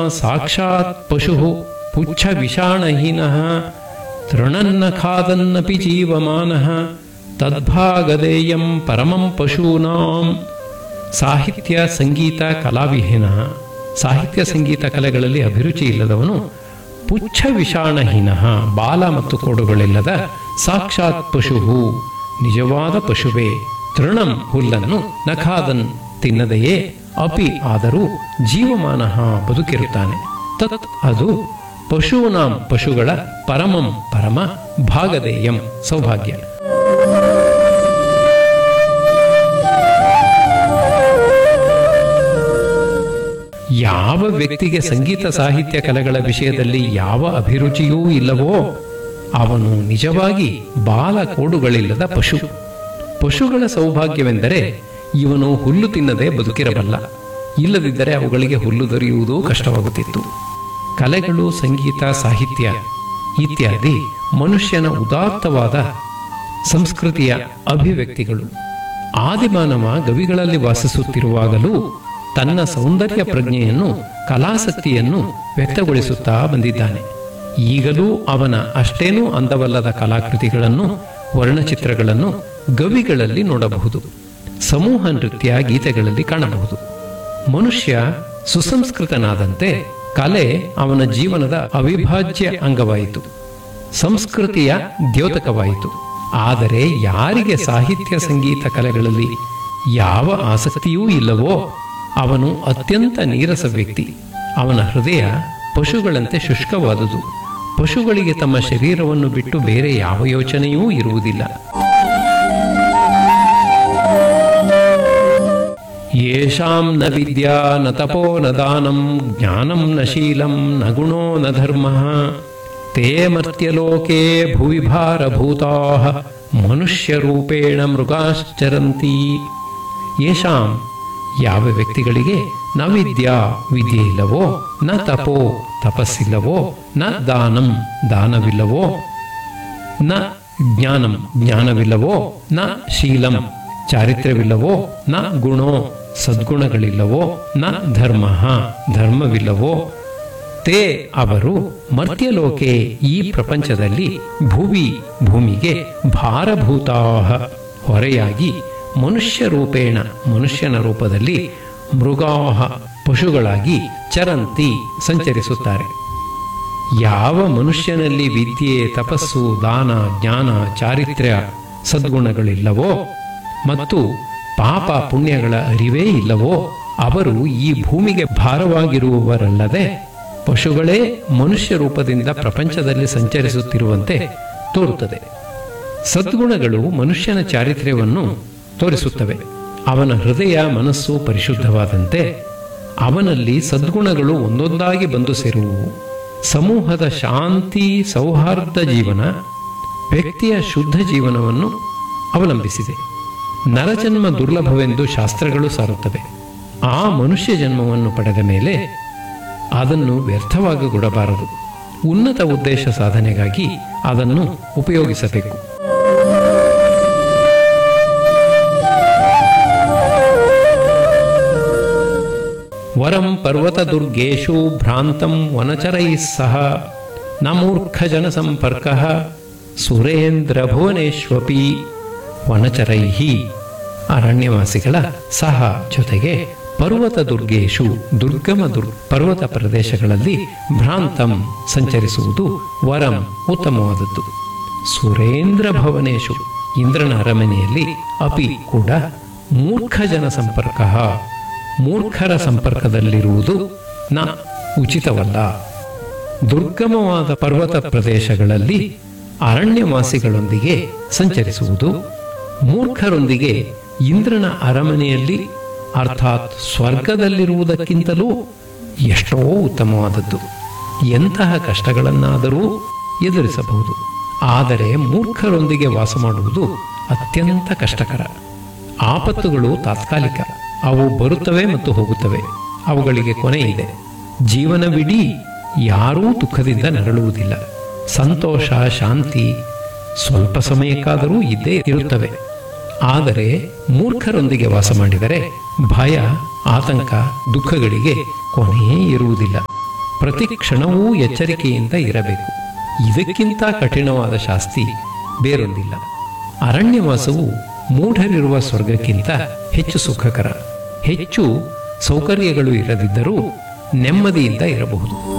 ಸಾಕ್ಷಾತ್ ಪಶು ಪುಚ್ಛ ವಿಷಾಣಹೀನಃ ತೃಣನ್ನ ಖಾದನ್ನಪಿ ಜೀವಮಾನಃ ತದ್ಭಾಗದೇಯಂ ಪರಮಂ ಪಶೂನಾಂ ಸಾಹಿತ್ಯ ಸಂಗೀತ ಕಲಾವಿಹೀನ ಸಾಹಿತ್ಯ ಸಂಗೀತ ಕಲೆಗಳಲ್ಲಿ ಅಭಿರುಚಿ ಇಲ್ಲದವನು ಪುಚ್ಛ ವಿಷಾಣಹೀನ ಬಾಲ ಮತ್ತು ಕೋಡುಗಳಿಲ್ಲದ ಸಾಕ್ಷಾತ್ ಪಶು ನಿಜವಾದ ಪಶುವೇ ತೃಣಂ ಹುಲ್ಲನ್ನು ನಖಾದನ್ ತಿನ್ನದೆಯೇ ಅಪಿ ಆದರೂ ಜೀವಮಾನ ಬದುಕಿರುತ್ತಾನೆ ತತ್ ಅದು ಪಶೂನಾಂ ಪಶುಗಳ ಪರಮಂ ಪರಮ ಭಾಗದೇಯಂ ಸೌಭಾಗ್ಯ ಯಾವ ವ್ಯಕ್ತಿಗೆ ಸಂಗೀತ ಸಾಹಿತ್ಯ ಕಲೆಗಳ ವಿಷಯದಲ್ಲಿ ಯಾವ ಅಭಿರುಚಿಯೂ ಇಲ್ಲವೋ ಅವನು ನಿಜವಾಗಿ ಬಾಲ ಕೋಡುಗಳಿಲ್ಲದ ಪಶು ಪಶುಗಳ ಸೌಭಾಗ್ಯವೆಂದರೆ ಇವನು ಹುಲ್ಲು ತಿನ್ನದೆ ಬದುಕಿರಬಲ್ಲ ಇಲ್ಲದಿದ್ದರೆ ಅವುಗಳಿಗೆ ಹುಲ್ಲು ದೊರೆಯುವುದೂ ಕಷ್ಟವಾಗುತ್ತಿತ್ತು ಕಲೆಗಳು ಸಂಗೀತ ಸಾಹಿತ್ಯ ಇತ್ಯಾದಿ ಮನುಷ್ಯನ ಉದಾತ್ತವಾದ ಸಂಸ್ಕೃತಿಯ ಅಭಿವ್ಯಕ್ತಿಗಳು ಆದಿಮಾನವ ಗವಿಗಳಲ್ಲಿ ವಾಸಿಸುತ್ತಿರುವಾಗಲೂ ತನ್ನ ಸೌಂದರ್ಯ ಪ್ರಜ್ಞೆಯನ್ನು ಕಲಾಸಕ್ತಿಯನ್ನು ವ್ಯಕ್ತಗೊಳಿಸುತ್ತಾ ಬಂದಿದ್ದಾನೆ ಈಗಲೂ ಅವನ ಅಷ್ಟೇನೂ ಅಂದವಲ್ಲದ ಕಲಾಕೃತಿಗಳನ್ನು ವರ್ಣಚಿತ್ರಗಳನ್ನು ಗವಿಗಳಲ್ಲಿ ನೋಡಬಹುದು ಸಮೂಹ ನೃತ್ಯ ಗೀತೆಗಳಲ್ಲಿ ಕಾಣಬಹುದು ಮನುಷ್ಯ ಸುಸಂಸ್ಕೃತನಾದಂತೆ ಕಲೆ ಅವನ ಜೀವನದ ಅವಿಭಾಜ್ಯ ಅಂಗವಾಯಿತು ಸಂಸ್ಕೃತಿಯ ದ್ಯೋತಕವಾಯಿತು ಆದರೆ ಯಾರಿಗೆ ಸಾಹಿತ್ಯ ಸಂಗೀತ ಕಲೆಗಳಲ್ಲಿ ಯಾವ ಆಸಕ್ತಿಯೂ ಇಲ್ಲವೋ ಅವನು ಅತ್ಯಂತ ನೀರಸ ವ್ಯಕ್ತಿ ಅವನ ಹೃದಯ ಪಶುಗಳಂತೆ ಶುಷ್ಕವಾದುದು ಪಶುಗಳಿಗೆ ತಮ್ಮ ಶರೀರವನ್ನು ಬಿಟ್ಟು ಬೇರೆ ಯಾವ ಯೋಚನೆಯೂ ಇರುವುದಿಲ್ಲ ಯೇಷಾಂ ನ ವಿದ್ಯಾ ನ ತಪೋ ನ ದಾನಂ ಜ್ಞಾನಂ ನ ಶೀಲಂ ನ ಗುಣೋ ನ ಧರ್ಮ ತೇ ಮರ್ತ್ಯಲೋಕೆ ಭುವಿ ಭಾರಭೂತಾ ಮನುಷ್ಯರೂಪೇಣ ಮೃಗಾಶ್ಚರಂತಿ ಯೇಷಾಂ ಯಾವ ವ್ಯಕ್ತಿಗಳಿಗೆ ನ ವಿದ್ಯಾ ವಿದ್ಯೆ ಇಲ್ಲವೋ ನ ತಪೋ ತಪಸ್ಸಿಲ್ಲವೋ ನ ದಾನಂ ದಾನವಿಲ್ಲವೋ ನ ಜ್ಞಾನಂ ಜ್ಞಾನವಿಲ್ಲವೋ ನ ಶೀಲಂ ಚಾರಿತ್ರ್ಯವಿಲ್ಲವೋ ನ ಗುಣೋ ಸದ್ಗುಣಗಳಿಲ್ಲವೋ ನ ಧರ್ಮ ಧರ್ಮವಿಲ್ಲವೋ ತೇ ಅವರು ಮರ್ತ್ಯಲೋಕೆ ಈ ಪ್ರಪಂಚದಲ್ಲಿ ಭುವಿ ಭೂಮಿಗೆ ಭಾರಭೂತಾ ಹೊರೆಯಾಗಿ ಮನುಷ್ಯ ರೂಪೇಣ ಮನುಷ್ಯನ ರೂಪದಲ್ಲಿ ಮೃಗಾಹ ಪಶುಗಳಾಗಿ ಚರಂತಿ ಸಂಚರಿಸುತ್ತಾರೆ ಯಾವ ಮನುಷ್ಯನಲ್ಲಿ ವಿದ್ಯೆ ತಪಸ್ಸು ದಾನ ಜ್ಞಾನ ಚಾರಿತ್ರ್ಯ ಸದ್ಗುಣಗಳಿಲ್ಲವೋ ಮತ್ತು ಪಾಪ ಪುಣ್ಯಗಳ ಅರಿವೇ ಇಲ್ಲವೋ ಅವರು ಈ ಭೂಮಿಗೆ ಭಾರವಾಗಿರುವವರಲ್ಲದೆ ಪಶುಗಳೇ ಮನುಷ್ಯ ರೂಪದಿಂದ ಪ್ರಪಂಚದಲ್ಲಿ ಸಂಚರಿಸುತ್ತಿರುವಂತೆ ತೋರುತ್ತದೆ ಸದ್ಗುಣಗಳು ಮನುಷ್ಯನ ಚಾರಿತ್ರ್ಯವನ್ನು ತೋರಿಸುತ್ತವೆ ಅವನ ಹೃದಯ ಮನಸ್ಸು ಪರಿಶುದ್ಧವಾದಂತೆ ಅವನಲ್ಲಿ ಸದ್ಗುಣಗಳು ಒಂದೊಂದಾಗಿ ಬಂದು ಸೇರುವುವು ಸಮೂಹದ ಶಾಂತಿ ಸೌಹಾರ್ದ ಜೀವನ ವ್ಯಕ್ತಿಯ ಶುದ್ಧ ಜೀವನವನ್ನು ಅವಲಂಬಿಸಿದೆ ನರಜನ್ಮ ದುರ್ಲಭವೆಂದು ಶಾಸ್ತ್ರಗಳು ಸಾರುತ್ತವೆ ಆ ಮನುಷ್ಯ ಜನ್ಮವನ್ನು ಪಡೆದ ಮೇಲೆ ಅದನ್ನು ವ್ಯರ್ಥವಾಗಿಗೊಡಬಾರದು ಉನ್ನತ ಉದ್ದೇಶ ಸಾಧನೆಗಾಗಿ ಅದನ್ನು ಉಪಯೋಗಿಸಬೇಕು ವರಂ ಪರ್ವತದುರ್ಗೇಶು ಭ್ರಾಂತಂ ವನಚರೈಃ ಸಹ ನ ಮೂರ್ಖಜನ ಸಂಪರ್ಕ ಸುರೇಂದ್ರ ಭುವನೇಶ್ವಪಿ ವನಚರೈಃ ಅರಣ್ಯವಾಸಿಗಳ ಸಹ ಜೊತೆಗೆ ಪರ್ವತ ದುರ್ಗೇಶು ದುರ್ಗಮ ದುರ್ ಪರ್ವತ ಪ್ರದೇಶಗಳಲ್ಲಿ ಭ್ರಾಂತಂ ಸಂಚರಿಸುವುದು ವರಂ ಉತ್ತಮವಾದದ್ದು ಸುರೇಂದ್ರ ಭವನೇಶು ಇಂದ್ರನ ಅರಮನೆಯಲ್ಲಿ ಅಪಿ ಕೂಡ ಮೂರ್ಖ ಜನ ಸಂಪರ್ಕ ಮೂರ್ಖರ ಸಂಪರ್ಕದಲ್ಲಿರುವುದು ನ ಉಚಿತವಲ್ಲ ದುರ್ಗಮವಾದ ಪರ್ವತ ಪ್ರದೇಶಗಳಲ್ಲಿ ಅರಣ್ಯವಾಸಿಗಳೊಂದಿಗೆ ಸಂಚರಿಸುವುದು ಮೂರ್ಖರೊಂದಿಗೆ ಇಂದ್ರನ ಅರಮನೆಯಲ್ಲಿ ಅರ್ಥಾತ್ ಸ್ವರ್ಗದಲ್ಲಿರುವುದಕ್ಕಿಂತಲೂ ಎಷ್ಟೋ ಉತ್ತಮವಾದದ್ದು ಎಂತಹ ಕಷ್ಟಗಳನ್ನಾದರೂ ಎದುರಿಸಬಹುದು ಆದರೆ ಮೂರ್ಖರೊಂದಿಗೆ ವಾಸ ಮಾಡುವುದು ಅತ್ಯಂತ ಕಷ್ಟಕರ ಆಪತ್ತುಗಳು ತಾತ್ಕಾಲಿಕ ಅವು ಬರುತ್ತವೆ ಮತ್ತು ಹೋಗುತ್ತವೆ ಅವುಗಳಿಗೆ ಕೊನೆ ಇದೆ ಜೀವನವಿಡೀ ಯಾರೂ ದುಃಖದಿಂದ ನರಳುವುದಿಲ್ಲ ಸಂತೋಷ ಶಾಂತಿ ಸ್ವಲ್ಪ ಸಮಯಕ್ಕಾದರೂ ಇದ್ದೇ ಇರುತ್ತವೆ ಆದರೆ ಮೂರ್ಖರೊಂದಿಗೆ ವಾಸ ಮಾಡಿದರೆ ಭಯ ಆತಂಕ ದುಃಖಗಳಿಗೆ ಕೊನೆಯೇ ಇರುವುದಿಲ್ಲ ಪ್ರತಿ ಕ್ಷಣವೂ ಎಚ್ಚರಿಕೆಯಿಂದ ಇರಬೇಕು ಇದಕ್ಕಿಂತ ಕಠಿಣವಾದ ಶಾಸ್ತಿ ಬೇರೊಂದಿಲ್ಲ ಅರಣ್ಯವಾಸವು ಮೂಢರಿರುವ ಸ್ವರ್ಗಕ್ಕಿಂತ ಹೆಚ್ಚು ಸುಖಕರ ಹೆಚ್ಚು ಸೌಕರ್ಯಗಳು ಇರದಿದ್ದರೂ ನೆಮ್ಮದಿಯಿಂದ ಇರಬಹುದು